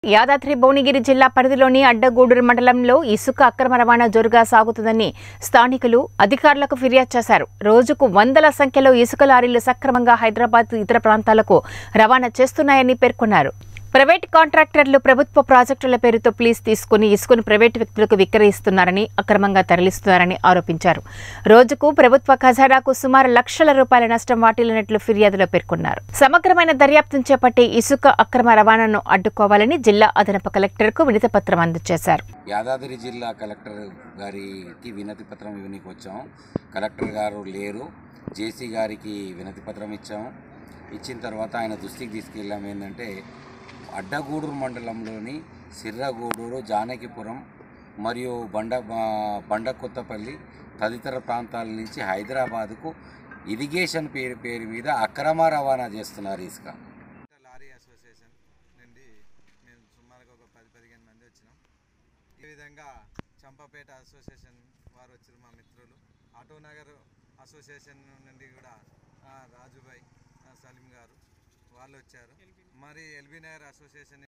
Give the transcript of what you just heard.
యాదాద్రి భువనగిరి జిల్లా పరిధిలోని అడ్డగూడూరు మండలంలో ఇసుక అక్రమ రవాణా జోరుగా సాగుతుందని స్థానికులు అధికారులకు ఫిర్యాదు చేశారు రోజుకు వందల సంఖ్యలో ఇసుక లారీలు సక్రమంగా హైదరాబాద్ ఇతర ప్రాంతాలకు రవాణా చేస్తున్నాయని పేర్కొన్నారు ప్రైవేట్ కాంట్రాక్టర్లు ప్రభుత్వ ప్రాజెక్టుల పేరుతో ప్లీజ్ తీసుకుని ఇసుకను ప్రైవేటు వ్యక్తులకు విక్రయిస్తున్నారని అక్రమంగా తరలిస్తున్నారని ఆరోపించారు రోజుకు ప్రభుత్వ ఖజానాకు సుమారు లక్షల రూపాయల నష్టం వాటిల్లినట్లు ఫిర్యాదులో పేర్కొన్నారు సమగ్రమైన దర్యాప్తును చేపట్టి ఇసుక అక్రమ రవాణాను అడ్డుకోవాలని జిల్లా అదనపు కలెక్టర్కు వినతిపత్రం అందజేశారు యాదాద్రి జిల్లా కలెక్టర్ గారికి వినతి పత్రం ఇవ్వనీకి వచ్చాం కలెక్టర్ గారు లేరు జేసీ గారికి వినతి పత్రం ఇచ్చాము ఇచ్చిన తర్వాత ఆయన దృష్టికి తీసుకెళ్ళాము ఏంటంటే అడ్డగూడూరు మండలంలోని సిర్రగూడూరు జానకిపురం మరియు బండ బా- బండ కొత్తపల్లి తదితర ప్రాంతాల నుంచి హైదరాబాదుకు ఇరిగేషన్ పేరు పేరు మీద అక్రమ రవాణా చేస్తున్నారు ఇసుక లారీ అసోసియేషన్ నుండి మేము సుమారుగా ఒక పది పదిహేను మంది వచ్చినాం ఈ విధంగా చంపపేట అసోసియేషన్ వారు వచ్చారు మా మిత్రులు ఆటో నగర్ అసోసియేషన్ నుండి కూడా ఆ, రాజుభాయ్ ఆ, సలీం గారు వాళ్ళు వచ్చారు మరి ఎల్బీ నగర్ అసోసియేషన్